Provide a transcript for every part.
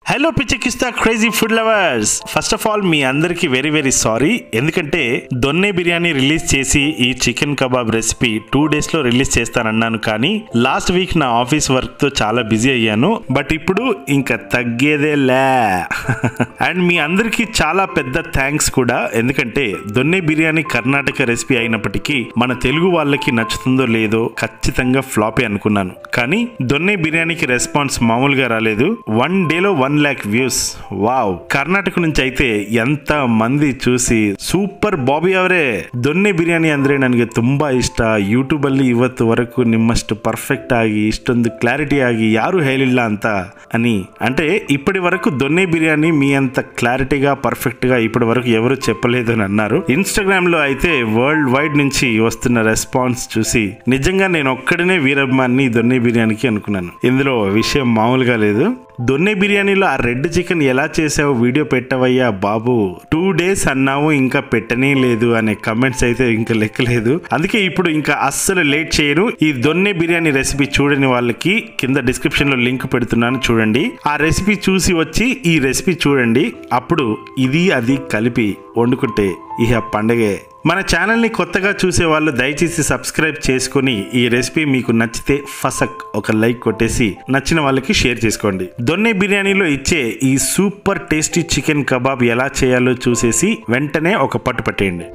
hello పిచ్చకిస్తా crazy food lovers first of all మీ అందరికి వెరీ వెరీ సారీ ఎందుకంటే దొన్నే బిర్యానీ రిలీజ్ చేసి ఈ chicken kebab recipe two days లో రిలీజ్ చేస్తానన్నాను కానీ లాస్ట్ వీక్ నా ఆఫీస్ వర్క్ తో చాలా బిజీ అయ్యాను బట్ ఇప్పుడు ఇంకా తగ్గేదే లే అండ్ మీ అందరికి చాలా పెద్ద థ్యాంక్స్ కూడా ఎందుకంటే దొన్నే బిర్యానీ కర్ణాటక రెసిపీ అయినప్పటికీ మన తెలుగు వాళ్ళకి నచ్చుతుందో లేదో ఖచ్చితంగా ఫ్లాపే అనుకున్నాను కానీ దొన్నే బిర్యానీకి రెస్పాన్స్ మామూలుగా రాలేదు వన్ డేలో one lakh views wow Karnataka నుంచి అయితే ఎంత ಮಂದಿ చూసి ಸೂಪರ್ ಬಾಬಿ ಅವರೇ ದೊನ್ನೆ ಬಿರಿಯಾನಿ ಅಂದ್ರೆ ನನಗೆ ತುಂಬಾ ಇಷ್ಟ ಯೂಟ್ಯೂಬ್ ಅಲ್ಲಿ ಇವತ್ತು ವರೆಗೂ ನಿಮ್ಮಷ್ಟು ಪರ್ಫೆಕ್ಟ್ ಆಗಿ ಇಷ್ಟೊಂದು ಕ್ಲಾರಿಟಿ ಆಗಿ ಯಾರು ಹೇಳಿಲ್ಲ ಅಂತ అని అంటే ఇప్పటి వరకు దొన్నే బిర్యానీ మీ అంత క్లారిటీగా పర్ఫెక్ట్ గా ఇప్పటి వరకు ఎవరు చెప్పలేదు అని అన్నారు ఇన్స్టాగ్రామ్ లో అయితే వరల్డ్ వైడ్ నుంచి వస్తున్న రెస్పాన్స్ చూసి నిజంగా నేను ఒక్కడనే వీరభిమాన్ని దొన్నే బిర్యానీకి అనుకున్నాను ఇందులో విషయం మామూలుగా లేదు దొన్నె బిర్యానీలో ఆ రెడ్ చికెన్ ఎలా చేసావో వీడియో పెట్టవయ్యా బాబు టూ డేస్ అన్నావు ఇంకా పెట్టనే లేదు అనే కమెంట్స్ అయితే ఇంకా లెక్కలేదు అందుకే ఇప్పుడు ఇంకా అస్సలు లేట్ చేయను ఈ దొన్నె బిర్యానీ రెసిపీ చూడని వాళ్ళకి కింద డిస్క్రిప్షన్ లో లింక్ పెడుతున్నాను చూడండి ఆ రెసిపీ చూసి వచ్చి ఈ రెసిపీ చూడండి అప్పుడు ఇది అది కలిపి వండుకుంటే ఇహ పండగే మన ఛానల్ని కొత్తగా చూసే వాళ్ళు దయచేసి సబ్స్క్రైబ్ చేసుకొని ఈ రెసిపీ మీకు నచ్చితే ఫసక్ ఒక లైక్ కొట్టేసి నచ్చిన వాళ్ళకి షేర్ చేసుకోండి దొన్నె బిర్యానీలో ఇచ్చే ఈ సూపర్ టేస్టీ చికెన్ కబాబ్ ఎలా చేయాలో చూసేసి వెంటనే ఒక పట్టు పట్టేయండి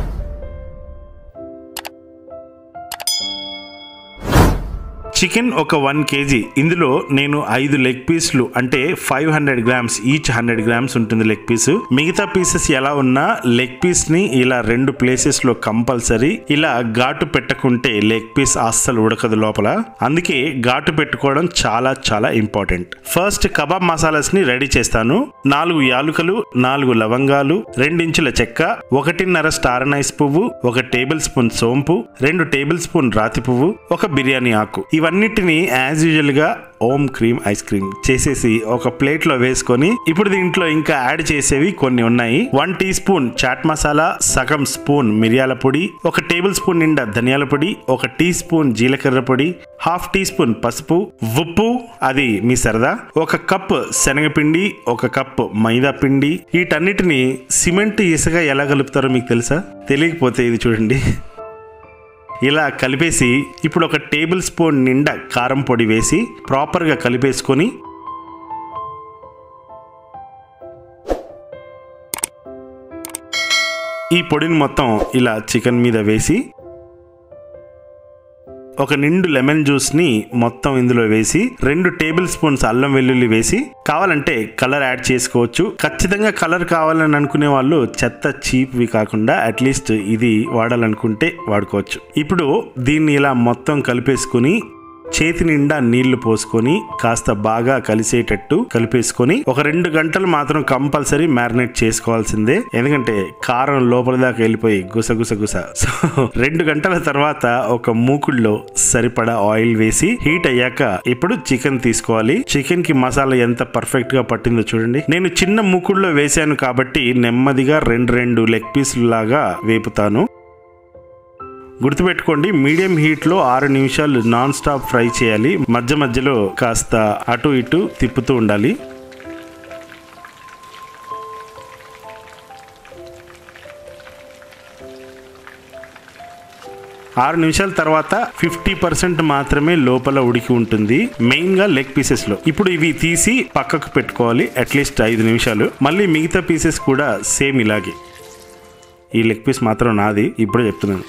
చికెన్ ఒక వన్ కేజీ ఇందులో నేను ఐదు లెగ్ పీస్లు అంటే five hundred grams each hundred grams ఉంటుంది లెగ్ పీస్ మిగతా పీసెస్ ఎలా ఉన్నా లెగ్ పీస్ ని ఇలా రెండు ప్లేసెస్ లో కంపల్సరీ ఇలా ఘాటు పెట్టకుంటే లెగ్ పీస్ అస్సలు ఉడకదు లోపల అందుకే ఘాటు పెట్టుకోవడం చాలా చాలా ఇంపార్టెంట్ ఫస్ట్ కబాబ్ మసాలాస్ ని రెడీ చేస్తాను నాలుగు యాలుకలు నాలుగు లవంగాలు రెండించుల చెక్క ఒకటిన్నర స్టార్ నైస్ పువ్వు ఒక టేబుల్ స్పూన్ సోంపు రెండు టేబుల్ స్పూన్ రాతి పువ్వు ఒక బిర్యానీ ఆకు ఇవన్నిటిని యాజ్ యూజువల్ గా ఓమ్ క్రీమ్ ఐస్ క్రీమ్ చేసేసి ఒక ప్లేట్ లో వేసుకొని ఇప్పుడు దీంట్లో ఇంకా యాడ్ చేసేవి కొన్ని ఉన్నాయి one teaspoon chaat masala సగం స్పూన్ మిరియాల పొడి ఒక టేబుల్ స్పూన్ నిండా ధనియాల పొడి ఒక టీ స్పూన్ జీలకర్ర పొడి హాఫ్ టీ స్పూన్ పసుపు ఉప్పు అది మీ సరదా ఒక కప్ శనగపిండి ఒక కప్ మైదా పిండి వీటన్నిటిని సిమెంట్ ఇసుక ఎలా కలుపుతారో మీకు తెలుసా తెలియకపోతే ఇది చూడండి ఇలా కలిపేసి ఇప్పుడు ఒక టేబుల్ స్పూన్ నిండా కారం పొడి వేసి ప్రాపర్గా కలిపేసుకొని ఈ పొడిని మొత్తం ఇలా చికెన్ మీద వేసి ఒక నిండు లెమన్ జ్యూస్ ని మొత్తం ఇందులో వేసి రెండు టేబుల్ స్పూన్స్ అల్లం వెల్లుల్లి వేసి కావాలంటే కలర్ యాడ్ చేసుకోవచ్చు ఖచ్చితంగా కలర్ కావాలని అనుకునే వాళ్ళు చెత్త చీప్వి కాకుండా అట్లీస్ట్ ఇది వాడాలనుకుంటే వాడుకోవచ్చు ఇప్పుడు దీన్ని ఇలా మొత్తం కలిపేసుకుని చేతి నిండా నీళ్లు పోసుకొని కాస్త బాగా కలిసేటట్టు కలిపేసుకొని ఒక రెండు గంటలు మాత్రం కంపల్సరీ మ్యారినేట్ చేసుకోవాల్సిందే ఎందుకంటే కారం లోపల దాకా వెళ్ళిపోయి గుస గుస గుస సో రెండు గంటల తర్వాత ఒక మూకుల్లో సరిపడా ఆయిల్ వేసి హీట్ అయ్యాక ఇప్పుడు చికెన్ తీసుకోవాలి చికెన్ కి మసాలా ఎంత పర్ఫెక్ట్ గా పట్టిందో చూడండి నేను చిన్న మూకుల్లో వేసాను కాబట్టి నెమ్మదిగా రెండు రెండు లెగ్ పీసులు లాగా వేపుతాను గుర్తుపెట్టుకోండి మీడియం హీట్లో ఆరు నిమిషాలు నాన్ స్టాప్ ఫ్రై చేయాలి మధ్య మధ్యలో కాస్త అటు ఇటు తిప్పుతూ ఉండాలి ఆరు నిమిషాల తర్వాత ఫిఫ్టీ పర్సెంట్ మాత్రమే లోపల ఉడికి ఉంటుంది మెయిన్ గా లెగ్ పీసెస్ లో ఇప్పుడు ఇవి తీసి పక్కకు పెట్టుకోవాలి అట్లీస్ట్ ఐదు నిమిషాలు మళ్ళీ మిగతా పీసెస్ కూడా సేమ్ ఇలాగే ఈ లెగ్ పీస్ మాత్రం నాది ఇప్పుడే చెప్తున్నాను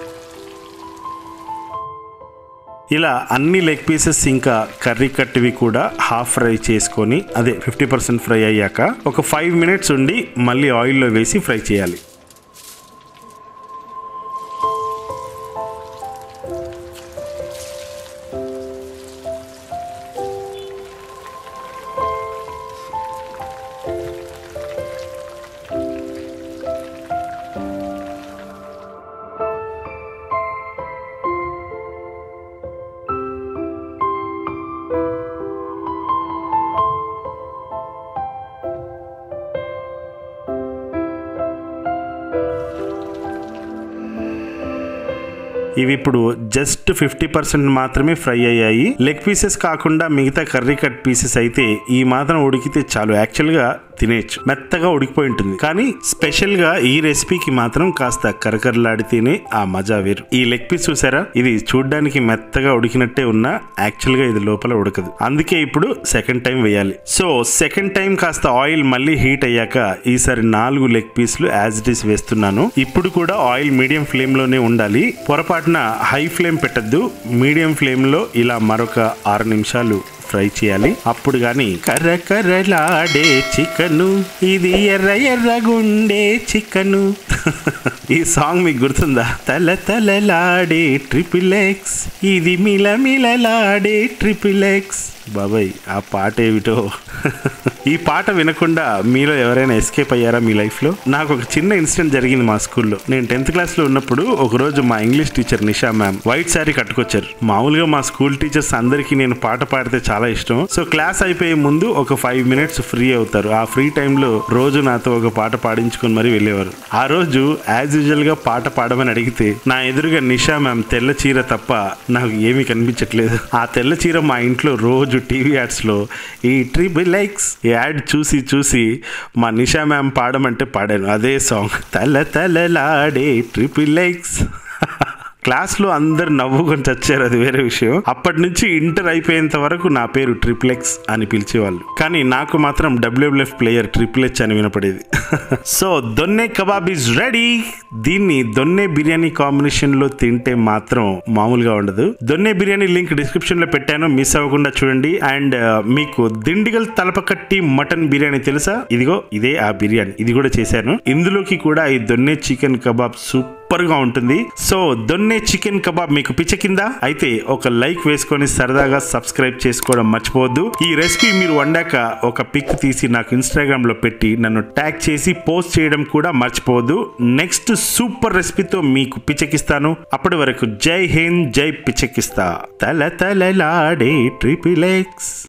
ఇలా అన్ని లెగ్ పీసెస్ ఇంకా కర్రీ కట్టివి కూడా హాఫ్ ఫ్రై చేసుకొని అదే ఫిఫ్టీ పర్సెంట్ ఫ్రై అయ్యాక ఒక ఫైవ్ మినిట్స్ ఉండి మళ్ళీ ఆయిల్లో వేసి ఫ్రై చేయాలి ఇవి ఇప్పుడు జస్ట్ ఫిఫ్టీ పర్సెంట్ మాత్రమే ఫ్రై అయ్యాయి లెగ్ పీసెస్ కాకుండా మిగతా కర్రీ కట్ పీసెస్ అయితే ఈ మాత్రం ఉడికితే చాలు యాక్చువల్ గా తినేయచ్చు మెత్తగా ఉడికిపోయి ఉంటుంది కానీ స్పెషల్ గా ఈ రెసిపీకి మాత్రం కాస్త కరకరలాడితేనే ఆ మజా వేరు ఈ లెగ్ పీస్ చూసారా ఇది చూడ్డానికి మెత్తగా ఉడికినట్టే ఉన్నా యాక్చువల్ గా ఇది లోపల ఉడకదు అందుకే ఇప్పుడు సెకండ్ టైం వేయాలి సో సెకండ్ టైం కాస్త ఆయిల్ మళ్ళీ హీట్ అయ్యాక ఈసారి నాలుగు లెగ్ పీస్లు యాజ్ ఇట్ ఈస్ వేస్తున్నాను ఇప్పుడు కూడా ఆయిల్ మీడియం ఫ్లేమ్ లోనే ఉండాలి పొరపాటున హై ఫ్లేమ్ పెట్టద్దు మీడియం ఫ్లేమ్ లో ఇలా మరొక ఆరు నిమిషాలు ఫ్రై చేయాలి అప్పుడు గాని కర్ర కర్రలాడే చికెను ఇది ఎర్ర ఎర్రగుండే చికెను ఈ సాంగ్ మీకు గుర్తుందా తల తలలాడే ట్రిపుల్ ఎక్స్ ఇది మిలమిలలాడే ట్రిపుల్ ఎక్స్ బాబాయ్ ఆ పాట ఏమిటో ఈ పాట వినకుండా మీలో ఎవరైనా ఎస్కేప్ అయ్యారా మీ లైఫ్లో నాకు ఒక చిన్న ఇన్సిడెంట్ జరిగింది మా స్కూల్లో నేను టెన్త్ క్లాస్లో ఉన్నప్పుడు ఒక రోజు మా English teacher Nisha ma'am white sari కట్టుకొచ్చారు మామూలుగా మా స్కూల్ టీచర్స్ అందరికీ నేను పాట పాడితే చాలా ఇష్టం సో క్లాస్ అయిపోయే ముందు ఒక ఫైవ్ మినిట్స్ ఫ్రీ అవుతారు ఆ ఫ్రీ టైంలో రోజు నాతో ఒక పాట పాడించుకొని మరీ వెళ్ళేవారు ఆ రోజు యాజ్ యూజువల్ గా పాట పాడమని అడిగితే నా ఎదురుగా నిషా మ్యామ్ తెల్ల చీర తప్ప నాకు ఏమీ కనిపించట్లేదు ఆ తెల్ల చీర మా ఇంట్లో రోజు టీవీ యాడ్స్ లో ఈ ట్రిపుల్ ఎక్స్ యాడ్ చూసి చూసి మా నిషా మ్యామ్ పాడమంటే పాడాను అదే సాంగ్ తల తలలాడే ట్రిపుల్ ఎక్స్ క్లాస్లో అందరు నవ్వుకొని చచ్చారు అది వేరే విషయం అప్పటి నుంచి ఇంటర్ అయిపోయేంత వరకు నా పేరు ట్రిప్లెక్స్ అని పిలిచేవాళ్ళు కానీ నాకు మాత్రం డబ్ల్యూఎఫ్ ప్లేయర్ ట్రిపుల్ హెచ్ అని వినపడేది so donne kebab is ready దీన్ని దొన్నే బిర్యానీ కాంబినేషన్ లో తింటే మాత్రం మామూలుగా ఉండదు దొన్నే బిర్యానీ లింక్ డిస్క్రిప్షన్ లో పెట్టాను మిస్ అవ్వకుండా చూడండి అండ్ మీకు దిండిగల్ తలపకట్టి మటన్ బిర్యానీ తెలుసా ఇదిగో ఇదే ఆ బిర్యానీ ఇది కూడా చేశాను ఇందులోకి కూడా ఈ donne chicken kebab soup super గా ఉంటుంది సో దొన్నే చికెన్ కబాబ్ మీకు పిచ్చకిందా అయితే ఒక లైక్ వేసుకొని సరదాగా సబ్స్క్రైబ్ చేసుకోవడం మర్చిపోవద్దు ఈ రెసిపీ మీరు వండాక ఒక పిక్ తీసి నాకు ఇన్స్టాగ్రామ్ లో పెట్టి నన్ను ట్యాగ్ చేసి పోస్ట్ చేయడం కూడా మర్చిపోవద్దు నెక్స్ట్ సూపర్ రెసిపీతో మీకు పిచ్చకిస్తాను అప్పటి వరకు జై హింద్ జై పిచ్చకిస్తా తల తలలాడే ట్రిపుల్ ఎక్స్